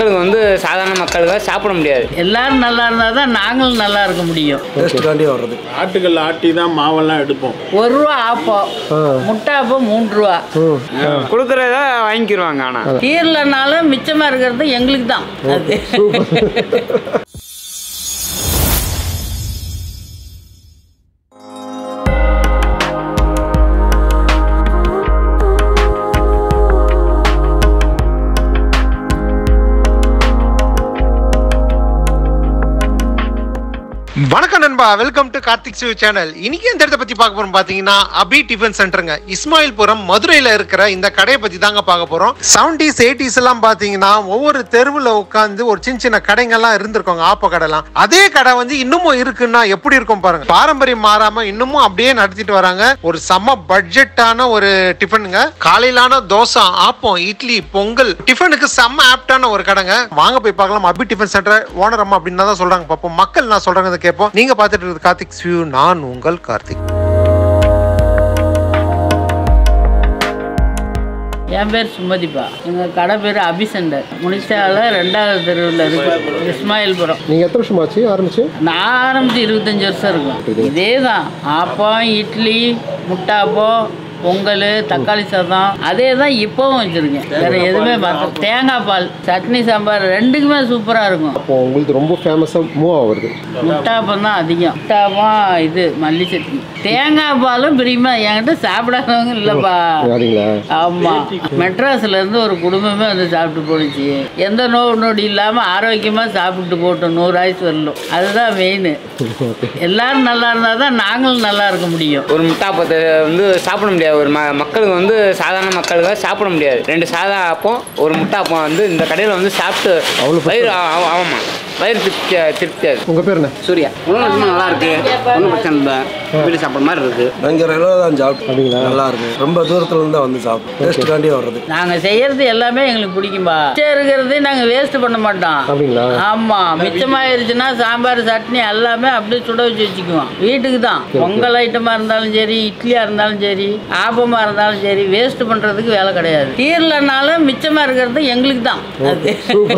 மக்களுக்கு வந்து சாதாரண மக்களுக்கு சாப்பிட முடியாது எல்லாரும் நல்லா இருந்தால் தான் நாங்களும் நல்லா இருக்க முடியும் டேஸ்ட்டுக்காண்டி வர்றது ஆட்டுக்கல் ஆட்டி தான் மாவெல்லாம் எடுப்போம் ஒரு ரூபா ஆப்பம் முட்டை ஆப்பம் மூன்று ரூபா கொடுக்குறத வாங்கிக்கிருவாங்க ஆனால் தீரலனாலும் மிச்சமாக இருக்கிறது எங்களுக்கு தான் அது வணக்கம் நண்பா welcome to Karthik Shiv channel இன்னைக்கு இந்த இடத்த பத்தி பார்க்க போறோம் பாத்தீங்கன்னா அபி டிஃபன் சென்டருங்க இஸ்மாயில்புரம் மதுரையில இருக்கிற இந்த கடையை பத்தி தாங்க பார்க்க போறோம் செவன்டிஸ் எயிட்டிஸ் எல்லாம் பாத்தீங்கன்னா ஒவ்வொரு தெருவுல உட்காந்து ஒரு சின்ன சின்ன கடைங்கெல்லாம் இருந்திருக்கோங்க ஆப்ப கடைலாம் அதே கடை வந்து இன்னமும் இருக்குன்னா எப்படி இருக்கும் பாருங்க பாரம்பரியம் மாறாம இன்னமும் அப்படியே நடத்திட்டு வராங்க ஒரு செம்ம பட்ஜெட்டான ஒரு டிஃபனுங்க காலையிலான தோசை ஆப்பம் இட்லி பொங்கல் டிஃபனுக்கு செம்ம ஆப்டான ஒரு கடைங்க வாங்க போய் பார்க்கலாம் அபி டிஃபன் சென்டர் ஓனர் அம்மா அப்படின்னு தான் சொல்றாங்க பார்ப்போம் மக்கள் நான் சொல்றாங்க அதை கேட்போம் நீங்க பார்த்துட்டு இருக்கிறது கார்த்திக் வியூ நான் உங்கள் கார்த்திக் என் பேர் சுமதிப்பா எங்கள் கடை பேர் அபிசண்டர் முனிஷாவில் ரெண்டாவது தெருவில் இருக்கு இஸ்மாயில்புரம் நீங்கள் எத்தனை வருஷம் ஆச்சு ஆரம்பிச்சு நான் ஆரம்பிச்சு இருபத்தஞ்சி வருஷம் இருக்கும் இதே தான் ஆப்பம் இட்லி முட்டாப்பம் பொங்கல் தக்காளி சாதம் அதே தான் இப்போவும் வச்சுருக்கேன் வேறு எதுவுமே பார்த்து தேங்காய் பால் சட்னி சாம்பார் ரெண்டுக்குமே சூப்பராக இருக்கும் அப்போ உங்களுக்கு ரொம்ப ஃபேமஸாக மூவ் ஆகுறது முட்டாப்பம் தான் அதிகம் முட்டாப்பம் இது மல்லி சட்னி தேங்காய் பாலும் பிரியுமா என்கிட்ட சாப்பிடாதவங்க இல்லைப்பா அப்படிங்களா ஆமாம் மெட்ராஸ்ல இருந்து ஒரு குடும்பமே வந்து சாப்பிட்டு போணுச்சு எந்த நோவு நொடி இல்லாமல் ஆரோக்கியமாக சாப்பிட்டு போட்டோம் நூறு ஆயுசு வரலும் அதுதான் மெயின் எல்லாரும் நல்லா இருந்தால் தான் நாங்களும் நல்லா இருக்க முடியும் ஒரு முட்டாப்பத்தை வந்து சாப்பிட முடியாது ஒரு ம மக்களுக்கு வந்து சாதாரண மக்களுக்கு சாப்பிட முடியாது ரெண்டு சாதா அப்பம் ஒரு முட்டாப்பம் வந்து இந்த கடையில் வந்து சாப்பிட்டு அவ்வளவு வயிறு ஆ- ஆமாம் வயிறு திருப்தி திருப்தியாது உங்கள் பேர் என்ன சூர்யா உணவு ரொம்ப நல்லா இருக்கு ஒன்றும் பிரச்சனை இல்லை வீடு சாப்பிட்ற மாதிரி இருக்கு நாங்கள் ரெகுலராக தான் சாப்பிட்டோம் அப்படிங்களா? நல்லா இருக்கும் ரொம்ப தூரத்துல இருந்து தான் வந்து சாப்பிட்டோம் டேஸ்ட்டுக்காண்டி வர்றது நாங்கள் செய்யறது எல்லாமே எங்களுக்கு பிடிக்கும்பா மிச்சம் இருக்கிறது நாங்கள் வேஸ்ட் பண்ண மாட்டோம் அப்படிங்களா ஆமாம் மிச்சமாயிருச்சுன்னா சாம்பார் சட்னி எல்லாமே அப்படியே சுட வச்சு வச்சுக்குவோம் வீட்டுக்கு தான் பொங்கல் ஐட்டமாக இருந்தாலும் சரி இட்லியாக இருந்தாலும் சரி ஆப்பமாக இருந்தாலும் சரி வேஸ்ட் பண்ணுறதுக்கு வேலை கிடையாது தீரலனாலும் மிச்சமாக இருக்கிறது எங்களுக்கு தான் அது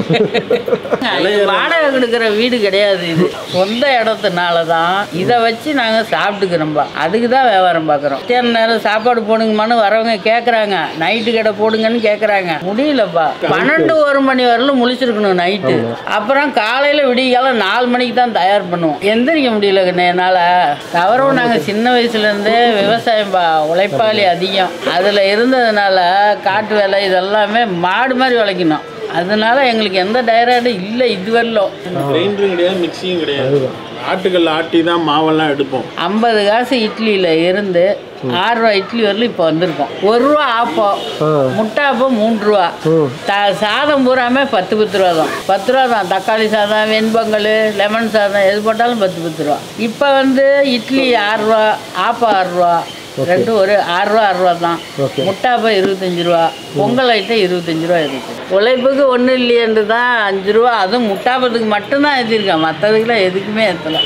இது வாடகை கொடுக்குற வீடு கிடையாது இது சொந்த இடத்துனால தான் இதை வச்சு நாங்கள் சாப்பிட்டுக்கிறோம்பா அதுக்கு தான் வியாபாரம் பார்க்குறோம் சரி நேரம் சாப்பாடு போடுங்கம்மான்னு வரவங்க கேட்குறாங்க நைட்டு கடை போடுங்கன்னு கேட்குறாங்க முடியலப்பா பன்னெண்டு ஒரு மணி வரலும் முழிச்சிருக்கணும் நைட்டு அப்புறம் காலையில் விடியகாலம் நாலு மணிக்கு தான் தயார் பண்ணுவோம் எந்திரிக்க முடியல கண்ணு என்னால் தவறும் நாங்கள் சின்ன வயசுலேருந்தே விவசாயம் பா உழைப்பாளி அதிகம் அதில் இருந்ததுனால காட்டு வேலை இதெல்லாமே மாடு மாதிரி உழைக்கணும் அதனால எங்களுக்கு எந்த டயராடும் இல்லை இது வரலும் கிரைண்டரும் கிடையாது மிக்சியும் கிடையாது ஆட்டுக்கல் ஆட்டி தான் மாவெல்லாம் எடுப்போம் ஐம்பது காசு இட்லியில் இருந்து ஆறு ரூபா இட்லி வரலும் இப்போ வந்திருக்கோம் ஒரு ரூபா ஆப்பம் முட்டை ஆப்பம் மூன்று ரூபா த சாதம் பூராமே பத்து பத்து ரூபா தான் பத்து ரூபா தான் தக்காளி சாதம் வெண்பொங்கல் லெமன் சாதம் எது போட்டாலும் பத்து பத்து ரூபா இப்போ வந்து இட்லி ஆறு ரூபா ஆப்பம் ஆறு ரூபா ரெண்டும் ஒரு ஆறு ரூபா ஆறு ரூபா தான் முட்டாப்பம் இருபத்தஞ்சி ரூபா பொங்கல் ஐட்டம் இருபத்தஞ்சி ரூபா இருக்கு உழைப்புக்கு ஒன்றும் இல்லையன்று தான் அஞ்சு ரூபா அதுவும் முட்டாப்பத்துக்கு மட்டும்தான் ஏற்றிருக்கேன் மற்றதுக்கெல்லாம் எதுக்குமே ஏற்றலை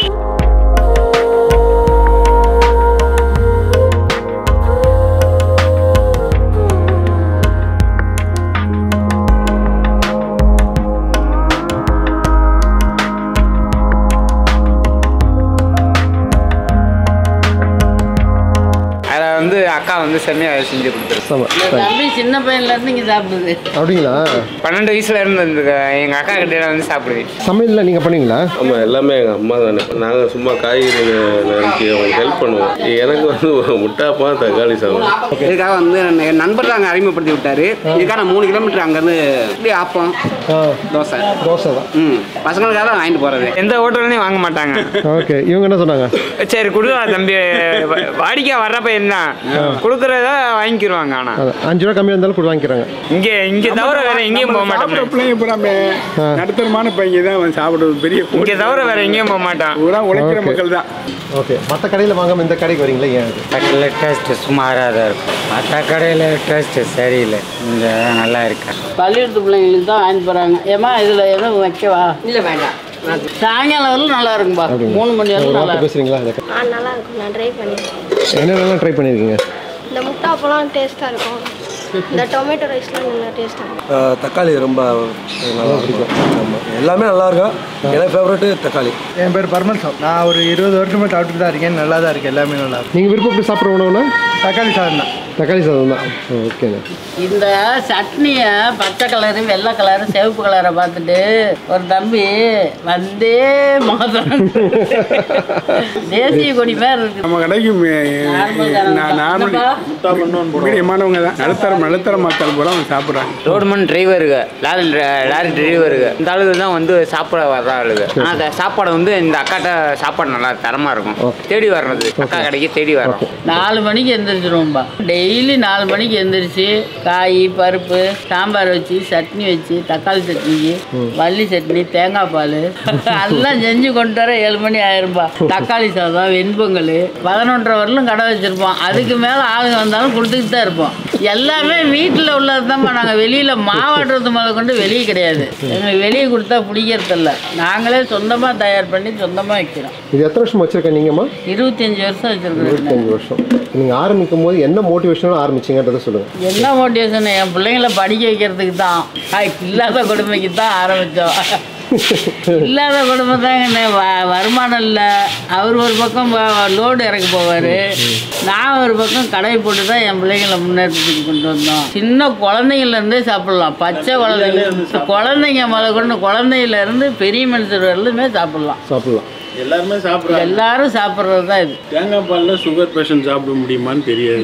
அதில் வந்து அக்கா வந்து செம்மையாக செஞ்சு கொடுத்துருக்கு ஆமாம் இந்த தம்பி சின்ன பையன்ல இருந்து இங்க சாப்பிடுது அப்படிங்களா பன்னெண்டு வயசுல இருந்து இந்த எங்கள் அக்கா கிட்ட வந்து சாப்பிடுது சமையலில் நீங்கள் பண்ணீங்களா ஆமாம் எல்லாமே எங்கள் அம்மா தானே நாங்கள் சும்மா காய்கறி நறுக்கி அவங்களுக்கு ஹெல்ப் பண்ணுவோம் எனக்கு வந்து ஒரு முட்டாப்பா தக்காளி சாதம் இதுக்காக வந்து என் நண்பர் தான் அங்கே அறிமுகப்படுத்தி விட்டாரு இதுக்காக நான் மூணு கிலோமீட்டர் அங்கேருந்து இட்லி ஆப்பம் ஆ தோசை தோசை தான் ம் பசங்களுக்காக தான் வாங்கிட்டு போகிறது எந்த ஹோட்டல்லையும் வாங்க மாட்டாங்க ஓகே இவங்க என்ன சொன்னாங்க சரி கொடுக்கலாம் தம்பி வ- வாடிக்கை வர்றப்ப என்ன கொடுக்குறத வாங்கிக்கிருவாங்க ஆனால் அது அஞ்சு ரூபா கம்மியாக இருந்தாலும் கூட வாங்கிக்கிறாங்க இங்கே இங்கே தவிர வேற எங்கேயும் போக சாப்பிட்ற மாட்டோம் பிள்ளைங்க பூராமே நடுத்தரமான பையன் தான் அவன் சாப்பிடுறது பெரிய இங்கே தவிர வேற எங்கேயும் போக மாட்டான் பூரா உழைக்கிற Okay. மக்கள் தான் ஓகே மற்ற கடையில் வாங்காமல் இந்த கடைக்கு வரீங்களா ஏன் அது கடையில் டேஸ்ட்டு சுமாராக தான் இருக்கும் மற்ற கடையில் டேஸ்ட்டு சரியில்லை இங்கே நல்லா இருக்கு பள்ளிக்கூடத்து பிள்ளைங்களுக்கு தான் வாங்கிட்டு போறாங்க ஏமா இதுல எதுவும் வைக்கவா இல்லை வேண்டாம் சாயங்காலம் வரலும் நல்லா இருக்கும்பா மூணு மணி ஒரு வரலும் நல்லா வார்த்தை இருக்கும் பேசுகிறீங்களா இந்த ஆ நல்லா இருக்கும் நான் ட்ரை பண்ணியிருக்கேன் என்னென்னலாம் ட்ரை பண்ணியிருக்கீங்க இந்த முட்டை அப்பெல்லாம் டேஸ்ட்டாக இருக்கும் இந்த டொமேட்டோ ரைஸ்லாம் நல்லா டேஸ்ட்டாக ஆஹ் தக்காளி ரொம்ப நல்லா பிடிக்கும் ஆமாம் எல்லாமே நல்லா இருக்கும் எனக்கு ஃபேவரட்டு தக்காளி என் பேர் பர்மன் சாப் நான் ஒரு இருபது வருஷமா சாப்பிட்டுட்டு தான் இருக்கேன் நல்லா தான் இருக்கு எல்லாமே நல்லா இருக்கு நீங்கள் விருப்பப்பட்டு சாப்பிட்ற உணவுனா தக்காளி சாதம் தான் தக்காளி சாதம் தான் ஓகேண்ணே இந்த சட்னியை பச்சை கலரு வெள்ளை கலரு சிவப்பு கலரை பார்த்துட்டு ஒரு தம்பி வந்தே மாதம் தேசிய கொடி மாதிரி இருக்கு நம்ம கடைக்கு நார்மல் தானே? நார்மலி என்னப்பா? மீடியமானவங்க தான் நடுத்தர நடுத்தர மக்கள் பூரா அவங்க சாப்பிட்றாங்க ரோடுமன் டிரைவருங்க லாரி லாரி டிரைவருங்க இந்த ஆளுகள் தான் வந்து சாப்பிட வர்ற ஆளுங்க ஆனால் அந்த சாப்பாடு வந்து இந்த அக்காட்ட சாப்பாடு நல்லா தரமாக இருக்கும் தேடி வர்றது அக்கா கடைக்கு தேடி வரோம் நாலு மணிக்கு எந்திரிச்சிருவோம்பா டெய்லி நாலு மணிக்கு எந்திரிச்சு காய் பருப்பு சாம்பார் வச்சு சட்னி வச்சு தக்காளி சட்னிக்கு வள்ளி சட்னி தேங்காய் பால் எல்லாம் செஞ்சு கொண்டு வர ஏழு மணி ஆயிரும்பா தக்காளி சாதம் வெண்பொங்கல் பதினொன்றரை வரலும் கடை வச்சிருப்போம் அதுக்கு மேலே ஆளுங்க வந்தாலும் கொடுத்துக்கிட்டு தான் இருப்போம் எல்லாமே வீட்டில் உள்ளது தான்ப்பா நாங்கள் வெளியில் மாவாட்டுறது முதல் கொண்டு வெளியே கிடையாது எங்களுக்கு வெளியே கொடுத்தா பிடிக்கிறதில்ல நாங்களே சொந்தமாக தயார் பண்ணி சொந்தமாக வைக்கிறோம் இது எத்தனை வருஷம் வச்சுருக்கேன் நீங்கம்மா இருபத்தஞ்சி வருஷம் வச்சுருக்கோம் இருபத்தஞ்சு வருஷம் நீங்கள் ஆரம்பிக்கும் போது என்ன மோட்டிவேஷனோட ஆரம்பிச்சிங்கன்றதை சொல்லுங்கள் என்ன மோட்டிவேஷன் என் பிள்ளைங்கள படிக்க வைக்கிறதுக்கு தான் ஆய், இல்லாத கொடுமைக்கு தான் ஆரம்பித்தோம் இல்லாத குடும்பம் தாங்க வ- வருமானம் இல்லை அவர் ஒரு பக்கம் லோடு இறக்க போவார் நான் ஒரு பக்கம் கடை போட்டு தான் என் பிள்ளைங்களை முன்னேற்றத்துக்கு கொண்டு வந்தோம் சின்ன குழந்தைங்கள்லேருந்தே சாப்பிட்லாம் பச்சை குழந்தைங்க குழந்தைங்க முதல் கொண்டு குழந்தையிலேருந்து பெரிய மனுஷர் வரலுமே சாப்பிட்லாம் சாப்பிடலாம் எல்லாருமே சாப்பிட்றாங்க எல்லாரும் சாப்பிட்றது தான் இது தேங்காய் பாலில் சுகர் பேஷண்ட் சாப்பிட முடியுமான்னு தெரியாது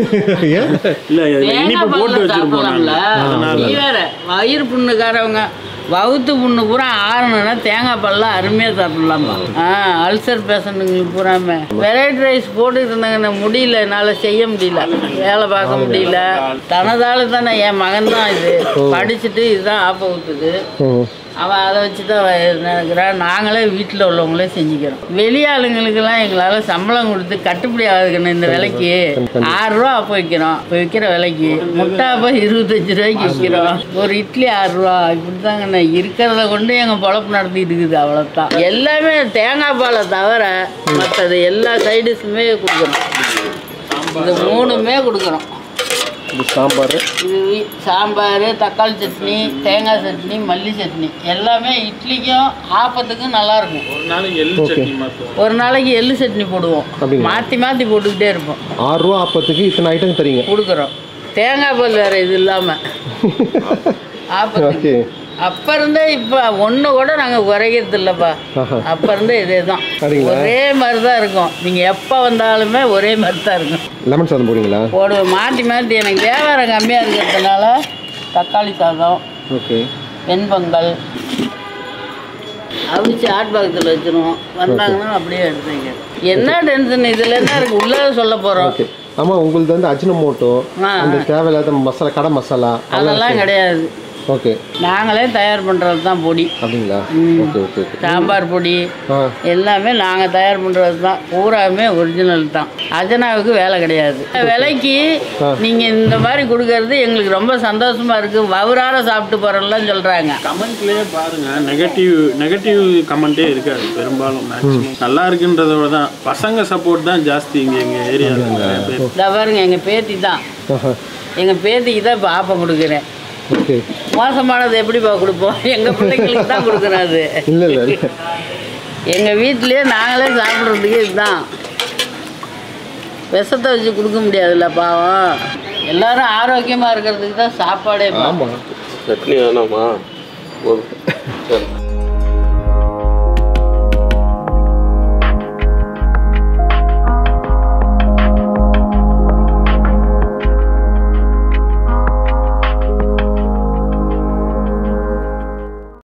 இல்லை இனிப்பு போட்டு வச்சிருப்போம் சாப்பிடலாம்ல நாங்கள் நீ அதனால வேற வயிறு புண்ணுக்காரவங்க வவுத்து புண்ணு பூரா ஆறணும்னா தேங்காய் பால்லாம் அருமையாக சாப்பிடலாமா ஆ அல்சர் பேஷண்ட்டுங்களுக்கு பூராமே வெரைட்டி ரைஸ் போட்டுட்டு இருந்தாங்க முடியல என்னால் செய்ய முடியல வேலை பார்க்க முடியல தனதால தானே என் மகன் தான் இது படிச்சுட்டு இதுதான் ஆப்ப ஊத்துது அவன் அதை வச்சு தான் நினைக்கிறான் நாங்களே வீட்டில் உள்ளவங்களே செஞ்சுக்கிறோம் வெளியாளுங்களுக்கெல்லாம் எங்களால் சம்பளம் கொடுத்து கட்டுப்படி ஆகுதுன்னு இந்த விலைக்கு ஆறு ரூபா அப்போ விற்கிறோம் இப்போ விற்கிற விலைக்கு முட்டை அப்போ இருபத்தஞ்சு ரூபாய்க்கு விற்கிறோம் ஒரு இட்லி ஆறு ரூபா இப்படி தாங்கண்ணே இருக்கிறத கொண்டு எங்கள் பொழப்பு நடத்திட்டு இருக்குது அவ்வளோதான் எல்லாமே தேங்காய் பாலை தவிர மற்றது எல்லா சைடிஸுமே கொடுக்குறோம் இது மூணுமே கொடுக்குறோம் இது சாம்பார் இது வீ- சாம்பார் தக்காளி சட்னி தேங்காய் சட்னி மல்லி சட்னி எல்லாமே இட்லிக்கும் ஆப்பத்துக்கும் நல்லா இருக்கும் ஒரு நாளைக்கு எள்ளு சட்னி மாற்றுவோம் ஒரு நாளைக்கு எள்ளு சட்னி போடுவோம் அப்படிங்களா? மாற்றி மாற்றி போட்டுக்கிட்டே இருப்போம் ஆறு ரூபா அப்பத்துக்கு இத்தனை ஐட்டம் தரீங்க கொடுக்குறோம் தேங்காய் பால் வேறு இது இல்லாமல் ஆப்பத்துக்கு ஓகே அப்போ இருந்தே இப்போ ஒன்று கூட நாங்கள் குறைக்கிறது இல்லைப்பா ஆஹா. அப்போ இருந்தே இதே தான் அப்படிங்களா? ஒரே மாதிரி தான் இருக்கும் நீங்கள் எப்போ வந்தாலுமே ஒரே மாதிரி தான் இருக்கும் லெமன் சாதம் போடுவீங்களா போடுவேன் மாற்றி மாற்றி எனக்கு வியாபாரம் கம்மியாக இருக்கிறதுனால தக்காளி சாதம் ஓகே வெண்பொங்கல் அவிச்சு ஹாட் பாக்ஸில் வச்சிருவோம் வந்தாங்கன்னா அப்படியே எடுத்துங்க என்ன டென்ஷன் இதில் என்ன இருக்குது உள்ளே சொல்ல போகிறோம் ஓகே ஆமாம் உங்களுது வந்து அஜினமோட்டோ ஆ, அந்த தேவையில்லாத மசாலா கடை மசாலா அதெல்லாம் கிடையாது ஓகே நாங்களே தயார் பண்ணுறது தான் பொடி அப்படிங்களா ம். ஓகே ஓகே ஓகே சாம்பார் பொடி ஆ எல்லாமே நாங்கள் தயார் பண்ணுறது தான் பூராமே ஒரிஜினல் தான் அஜனாவுக்கு வேலை கிடையாது விலைக்கு ஆ. நீங்கள் இந்த மாதிரி கொடுக்கறது எங்களுக்கு ரொம்ப சந்தோஷமாக இருக்குது வவுறார சாப்பிட்டு போகிறோம்லாம் சொல்கிறாங்க கமெண்ட்லேயே பாருங்க நெகட்டிவ் நெகட்டிவ் கமெண்ட்டே இருக்காது பெரும்பாலும் மேக்ஸிமம் நல்லா இருக்குன்றத விட தான் பசங்க சப்போர்ட் தான் ஜாஸ்தி இங்கே எங்கள் ஏரியாவில் நிறைய பேர் இதை பாருங்க எங்கள் பேத்தி தான் ஆஹா. எங்கள் பேத்திக்கு தான் இப்போ ஆப்பம் கொடுக்குறேன் ஓகே மோசமானது எப்படிப்பா கொடுப்போம் எங்கள் பிள்ளைங்களுக்கு தான் கொடுக்குறோம் அது இல்லை இல்லை இல்லை எங்கள் வீட்டிலேயே நாங்களே சாப்பிட்றதுக்கு இதுதான் விஷத்தை வச்சு கொடுக்க முடியாதுல்ல பாவம் எல்லாரும் ஆரோக்கியமாக இருக்கிறதுக்கு தான் சாப்பாடே ஆமாம் சட்னி வேணாமா போதும் சரி